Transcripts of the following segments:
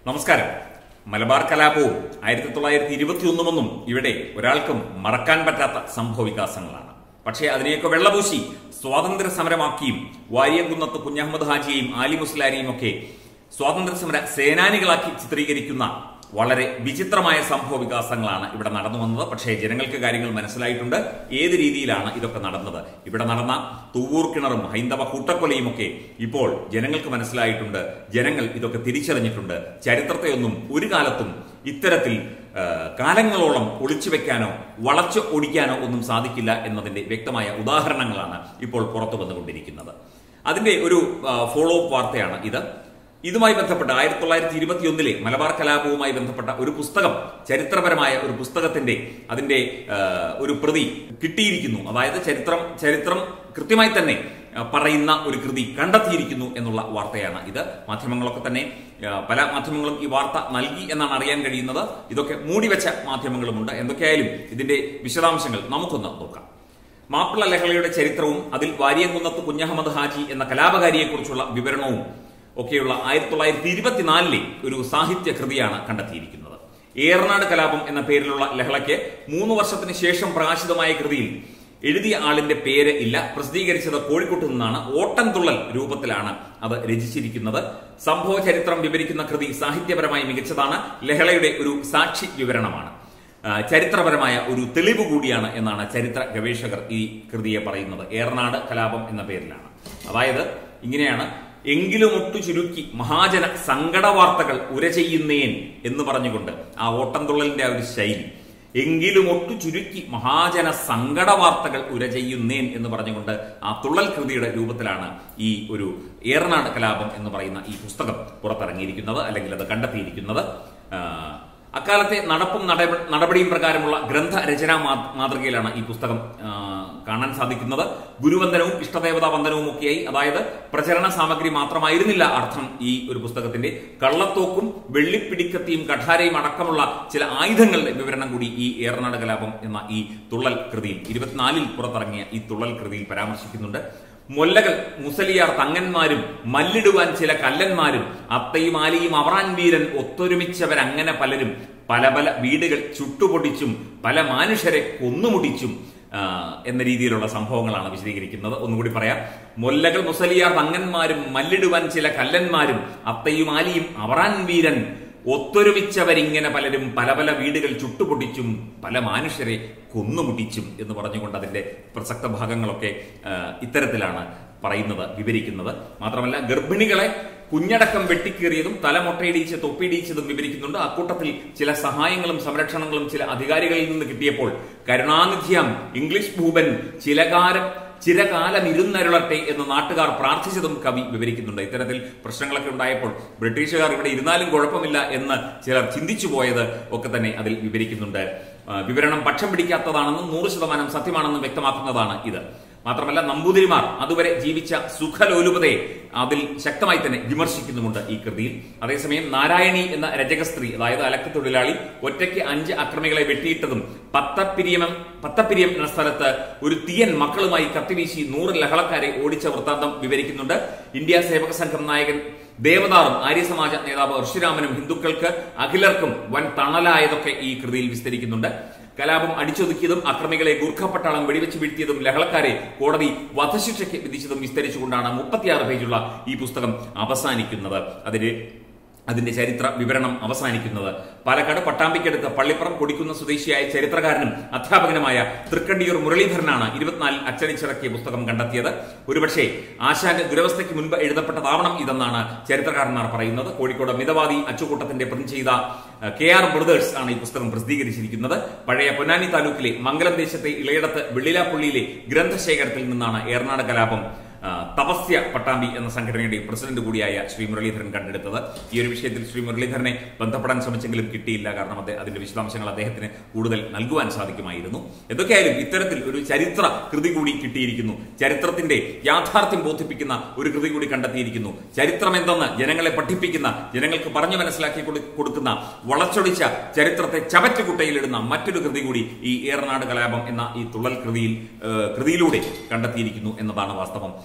നമസ്കാരം മലബാർ കലാപവും ആയിരത്തി തൊള്ളായിരത്തി ഇരുപത്തിയൊന്നുമൊന്നും ഇവിടെ ഒരാൾക്കും മറക്കാൻ പറ്റാത്ത സംഭവ വികാസങ്ങളാണ് പക്ഷേ അതിനെയൊക്കെ വെള്ളപൂശി സ്വാതന്ത്ര്യ സമരമാക്കിയും വാര്യംകുന്നത്ത് കുഞ്ഞഹമ്മദ് ഹാജിയെയും ആലി മുസ്ലാരിയും ഒക്കെ സ്വാതന്ത്ര്യ സമര സേനാനികളാക്കി ചിത്രീകരിക്കുന്ന വളരെ വിചിത്രമായ സംഭവ വികാസങ്ങളാണ് ഇവിടെ നടന്നു വന്നത് പക്ഷേ ജനങ്ങൾക്ക് കാര്യങ്ങൾ മനസ്സിലായിട്ടുണ്ട് ഏത് രീതിയിലാണ് ഇതൊക്കെ നടന്നത് ഇവിടെ നടന്ന തൂവൂർ കിണറും ഹൈന്ദവ കൂട്ടക്കൊലയും ഒക്കെ ഇപ്പോൾ ജനങ്ങൾക്ക് മനസ്സിലായിട്ടുണ്ട് ജനങ്ങൾ ഇതൊക്കെ തിരിച്ചറിഞ്ഞിട്ടുണ്ട് ചരിത്രത്തെയൊന്നും ഒരു കാലത്തും ഇത്തരത്തിൽ ആ, കാലങ്ങളോളം ഒളിച്ചു വെക്കാനോ വളച്ചു ഒടിക്കാനോ ഒന്നും സാധിക്കില്ല എന്നതിന്റെ വ്യക്തമായ ഉദാഹരണങ്ങളാണ് ഇപ്പോൾ പുറത്തു വന്നുകൊണ്ടിരിക്കുന്നത് അതിന്റെ ഒരു ഫോളോ അപ്പ് വാർത്തയാണ് ഇത് ഇതുമായി ബന്ധപ്പെട്ട ആയിരത്തി തൊള്ളായിരത്തി ഇരുപത്തിയൊന്നിലെ മലബാർ കലാപവുമായി ബന്ധപ്പെട്ട ഒരു പുസ്തകം ചരിത്രപരമായ ഒരു പുസ്തകത്തിന്റെ അതിന്റെ ആ, ഒരു പ്രതി കിട്ടിയിരിക്കുന്നു അതായത് ചരിത്രം ചരിത്രം കൃത്യമായി തന്നെ ആ, പറയുന്ന ഒരു കൃതി കണ്ടെത്തിയിരിക്കുന്നു എന്നുള്ള വാർത്തയാണ് ഇത് മാധ്യമങ്ങളൊക്കെ തന്നെ ആ, പല മാധ്യമങ്ങളും ഈ വാർത്ത നൽകി എന്നാണ് അറിയാൻ കഴിയുന്നത് ഇതൊക്കെ മൂടിവെച്ച മാധ്യമങ്ങളുമുണ്ട് എന്തൊക്കെയായാലും ഇതിന്റെ വിശദാംശങ്ങൾ നമുക്കൊന്ന് നോക്കാം മാപ്പിള ലഹളയുടെ ചരിത്രവും അതിൽ വാര്യംകുന്നത്ത് കുഞ്ഞഹമ്മദ് ഹാജി എന്ന കലാപകാരിയെക്കുറിച്ചുള്ള വിവരണവും ഒക്കെയുള്ള ആയിരത്തി തൊള്ളായിരത്തി ഇരുപത്തിനാലിലെ ഒരു സാഹിത്യ കൃതിയാണ് കണ്ടെത്തിയിരിക്കുന്നത് ഏറനാട് കലാപം എന്ന പേരിലുള്ള ലഹളയ്ക്ക് മൂന്ന് വർഷത്തിന് ശേഷം പ്രകാശിതമായ കൃതിയിൽ എഴുതിയ ആളിന്റെ പേര് ഇല്ല പ്രസിദ്ധീകരിച്ചത് കോഴിക്കോട്ട് നിന്നാണ് ഓട്ടംതുള്ളൽ രൂപത്തിലാണ് അത് രചിച്ചിരിക്കുന്നത് സംഭവ ചരിത്രം വിവരിക്കുന്ന കൃതി സാഹിത്യപരമായി മികച്ചതാണ് ലഹളയുടെ ഒരു സാക്ഷി വിവരണമാണ് ആ, ചരിത്രപരമായ ഒരു തെളിവ് കൂടിയാണ് എന്നാണ് ചരിത്ര ഗവേഷകർ ഈ കൃതിയെ പറയുന്നത് ഏറനാട് കലാപം എന്ന പേരിലാണ് അതായത് ഇങ്ങനെയാണ് എങ്കിലും ഒട്ടു ചുരുക്കി മഹാജന സങ്കട വാർത്തകൾ ഉര ചെയ്യുന്നേൻ എന്ന് പറഞ്ഞുകൊണ്ട് ആ ഓട്ടംതുള്ളലിന്റെ ആ ഒരു ശൈലി എങ്കിലും ഒട്ടു ചുരുക്കി മഹാജന സങ്കട വാർത്തകൾ ഉര ചെയ്യുന്നേൻ എന്ന് പറഞ്ഞുകൊണ്ട് ആ തുള്ളൽ കൃതിയുടെ രൂപത്തിലാണ് ഈ ഒരു ഏറനാട് കലാപം എന്ന് പറയുന്ന ഈ പുസ്തകം പുറത്തിറങ്ങിയിരിക്കുന്നത് അല്ലെങ്കിൽ അത് കണ്ടെത്തിയിരിക്കുന്നത് ആ, അക്കാലത്തെ നടപ്പും നടപ- നടപടിയും പ്രകാരമുള്ള ഗ്രന്ഥരചനാ മാ- മാതൃകയിലാണ് ഈ പുസ്തകം ആ, കാണാൻ സാധിക്കുന്നത് ഗുരുവന്ദനവും ഇഷ്ടദേവതാ വന്ദനവും ഒക്കെയായി അതായത് പ്രചരണ സാമഗ്രി മാത്രമായിരുന്നില്ല അർത്ഥം ഈ ഒരു പുസ്തകത്തിന്റെ കള്ളത്തോക്കും വെള്ളിപ്പിടിക്കത്തിയും കഠാരയും അടക്കമുള്ള ചില ആയുധങ്ങളുടെ വിവരണം കൂടി ഈ ഏറനാട് കലാപം എന്ന ഈ തുള്ളൽ കൃതിയിൽ ഇരുപത്തിനാലിൽ പുറത്തിറങ്ങിയ ഈ തുള്ളൽ കൃതിയിൽ പരാമർശിക്കുന്നുണ്ട് മൊല്ലകൾ മുസലിയാർ തങ്ങന്മാരും മല്ലിടുവാൻ ചില കല്ലന്മാരും അത്തയും ആലിയും അവറാൻ വീരൻ ഒത്തൊരുമിച്ചവരങ്ങനെ പലരും പല പല വീടുകൾ ചുട്ടുപൊടിച്ചും പല മനുഷ്യരെ കൊന്നുമുടിച്ചും ആ, എന്ന രീതിയിലുള്ള സംഭവങ്ങളാണ് വിശദീകരിക്കുന്നത് ഒന്നുകൂടി പറയാം മൊല്ലകൾ മുസലിയാർ തങ്ങന്മാരും മല്ലിടുവാൻ ചില കല്ലന്മാരും അത്തയും ആലിയും അവറാൻ വീരൻ ഒത്തൊരുമിച്ചവരിങ്ങനെ പലരും പല പല വീടുകൾ ചുട്ടുപൊട്ടിച്ചും പല മനുഷ്യരെ കൊന്നുമുട്ടിച്ചും എന്ന് പറഞ്ഞുകൊണ്ട് അതിന്റെ പ്രസക്ത ഭാഗങ്ങളൊക്കെ ആ, ഇത്തരത്തിലാണ് പറയുന്നത് വിവരിക്കുന്നത് മാത്രമല്ല ഗർഭിണികളെ കുഞ്ഞടക്കം വെട്ടിക്കേറിയതും തലമൊട്ടയിടിച്ച് തൊപ്പിയിടിച്ചതും വിവരിക്കുന്നുണ്ട് അക്കൂട്ടത്തിൽ ചില സഹായങ്ങളും സംരക്ഷണങ്ങളും ചില അധികാരികളിൽ നിന്ന് കിട്ടിയപ്പോൾ കരുണാനിധിയാം ഇംഗ്ലീഷ് ഭൂപൻ ചിലകാരം ചിരകാലം ഇരുന്നരുളട്ടെ എന്ന് നാട്ടുകാർ പ്രാർത്ഥിച്ചതും കവി വിവരിക്കുന്നുണ്ട് ഇത്തരത്തിൽ പ്രശ്നങ്ങളൊക്കെ ഉണ്ടായപ്പോൾ ബ്രിട്ടീഷുകാർ ഇവിടെ ഇരുന്നാലും കുഴപ്പമില്ല എന്ന് ചിലർ ചിന്തിച്ചു പോയത് ഒക്കെ തന്നെ അതിൽ വിവരിക്കുന്നുണ്ട് ആ, വിവരണം പക്ഷം പിടിക്കാത്തതാണെന്നും നൂറ് ശതമാനം സത്യമാണെന്നും വ്യക്തമാക്കുന്നതാണ് ഇത് മാത്രമല്ല നമ്പൂതിരിമാർ അതുവരെ ജീവിച്ച സുഖലോലുപതയെ അതിൽ ശക്തമായി തന്നെ വിമർശിക്കുന്നുമുണ്ട് ഈ കൃതിയിൽ അതേസമയം നാരായണി എന്ന രജക സ്ത്രീ അതായത് അലക്ക് തൊഴിലാളി ഒറ്റയ്ക്ക് അഞ്ച് അക്രമികളെ വെട്ടിയിട്ടതും പത്തപ്പിരിയം പത്തപ്പിരിയം എന്ന സ്ഥലത്ത് ഒരു തീയൻ മക്കളുമായി കത്തിവീശി നൂറ് ലഹളക്കാരെ ഓടിച്ച വൃത്താന്തം വിവരിക്കുന്നുണ്ട് ഇന്ത്യ സേവക സംഘം നായകൻ ദേവദാറും ആര്യസമാജ നേതാവ് ഋഷിരാമനും ഹിന്ദുക്കൾക്ക് അഖിലർക്കും വൻ തണലായതൊക്കെ ഈ കൃതിയിൽ വിസ്തരിക്കുന്നുണ്ട് കലാപം അടിച്ചൊതുക്കിയതും അക്രമികളെ ഗൂർഖ പട്ടാളം വെടിവെച്ച് വീഴ്ത്തിയതും ലഹളക്കാരെ കോടതി വധശിക്ഷയ്ക്ക് വിധിച്ചതും വിസ്തരിച്ചുകൊണ്ടാണ് മുപ്പത്തിയാറ് പേജുള്ള ഈ പുസ്തകം അവസാനിക്കുന്നത് അതിന് അതിന്റെ ചരിത്ര വിവരണം അവസാനിക്കുന്നത് പാലക്കാട് പട്ടാമ്പിക്കടുത്ത് പള്ളിപ്പുറം കൊടിക്കുന്ന സ്വദേശിയായ ചരിത്രകാരനും അധ്യാപകനുമായ തൃക്കണ്ടിയൂർ മുരളീധരനാണ് ഇരുപത്തിനാലിൽ അച്ചടിച്ചിറക്കിയ പുസ്തകം കണ്ടെത്തിയത് ഒരുപക്ഷെ ആശാന്റെ ദുരവസ്ഥയ്ക്ക് മുൻപ് എഴുതപ്പെട്ടതാവണം ഇതെന്നാണ് ചരിത്രകാരന്മാർ പറയുന്നത് കോഴിക്കോട് മിതവാദി അച്ചുകൂട്ടത്തിന്റെ പ്രിന്റ് ചെയ്ത അഹ്, കെ ആർ ബ്രദേഴ്സ് ആണ് ഈ പുസ്തകം പ്രസിദ്ധീകരിച്ചിരിക്കുന്നത് പഴയ പൊന്നാനി താലൂക്കിലെ മംഗലം ദേശത്തെ ഇളയടത്ത് വെള്ളിലാപ്പള്ളിയിലെ ഗ്രന്ഥശേഖരത്തിൽ നിന്നാണ് ഏറനാട് കലാപം ആ, തപസ്യ പട്ടാമ്പി എന്ന സംഘടനയുടെ പ്രസിഡന്റ് കൂടിയായ ശ്രീ മുരളീധരൻ കണ്ടെടുത്തത് ഈ ഒരു വിഷയത്തിൽ ശ്രീ മുരളീധരനെ ബന്ധപ്പെടാൻ ശ്രമിച്ചെങ്കിലും കിട്ടിയില്ല കാരണം അത് അതിന്റെ വിശദാംശങ്ങൾ അദ്ദേഹത്തിന് കൂടുതൽ നൽകുവാൻ സാധിക്കുമായിരുന്നു എന്തൊക്കെയായാലും ഇത്തരത്തിൽ ഒരു ചരിത്ര കൃതി കൂടി കിട്ടിയിരിക്കുന്നു ചരിത്രത്തിന്റെ യാഥാർത്ഥ്യം ബോധിപ്പിക്കുന്ന ഒരു കൃതി കൂടി കണ്ടെത്തിയിരിക്കുന്നു ചരിത്രം എന്തെന്ന് ജനങ്ങളെ പഠിപ്പിക്കുന്ന ജനങ്ങൾക്ക് പറഞ്ഞു മനസ്സിലാക്കി കൊടു- കൊടുക്കുന്ന വളച്ചൊടിച്ച ചരിത്രത്തെ ചവറ്റുകുട്ടയിലിടുന്ന മറ്റൊരു കൃതി കൂടി ഈ ഏറനാട് കലാപം എന്ന ഈ തുള്ളൽ കൃതിയിൽ ഏഹ്, കൃതിയിലൂടെ കണ്ടെത്തിയിരിക്കുന്നു എന്നതാണ് വാസ്തവം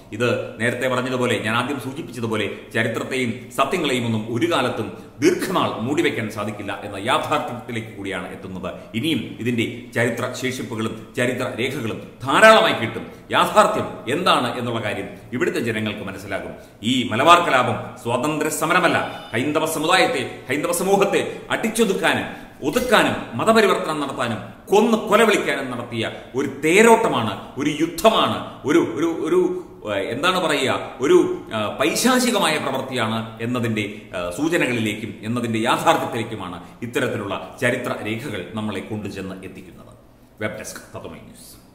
ഇത് നേരത്തെ പറഞ്ഞതുപോലെ ഞാൻ ആദ്യം സൂചിപ്പിച്ചതുപോലെ ചരിത്രത്തെയും സത്യങ്ങളെയും ഒന്നും ഒരു കാലത്തും ദീർഘനാൾ മൂടിവെക്കാൻ സാധിക്കില്ല എന്ന യാഥാർത്ഥ്യത്തിലേക്ക് കൂടിയാണ് എത്തുന്നത് ഇനിയും ഇതിന്റെ ചരിത്ര ശേഷിപ്പുകളും ചരിത്ര രേഖകളും ധാരാളമായി കിട്ടും യാഥാർത്ഥ്യം എന്താണ് എന്നുള്ള കാര്യം ഇവിടുത്തെ ജനങ്ങൾക്ക് മനസ്സിലാകും ഈ മലബാർ കലാപം സ്വാതന്ത്ര്യ സമരമല്ല ഹൈന്ദവ സമുദായത്തെ ഹൈന്ദവ സമൂഹത്തെ അടിച്ചൊതുക്കാനും ഒതുക്കാനും മതപരിവർത്തനം നടത്താനും കൊന്ന് കൊലവിളിക്കാനും നടത്തിയ ഒരു തേരോട്ടമാണ് ഒരു യുദ്ധമാണ് ഒരു ഒരു ഒരു ഏഹ്, എന്താണ് പറയുക ഒരു ആ, പൈശാചികമായ പ്രവൃത്തിയാണ് എന്നതിന്റെ ആ, സൂചനകളിലേക്കും എന്നതിന്റെ യാഥാർത്ഥ്യത്തിലേക്കുമാണ് ഇത്തരത്തിലുള്ള ചരിത്ര രേഖകൾ നമ്മളെ കൊണ്ടുചെന്ന് എത്തിക്കുന്നത് വെബ് ഡെസ്ക് തത്വമൈ ന്യൂസ്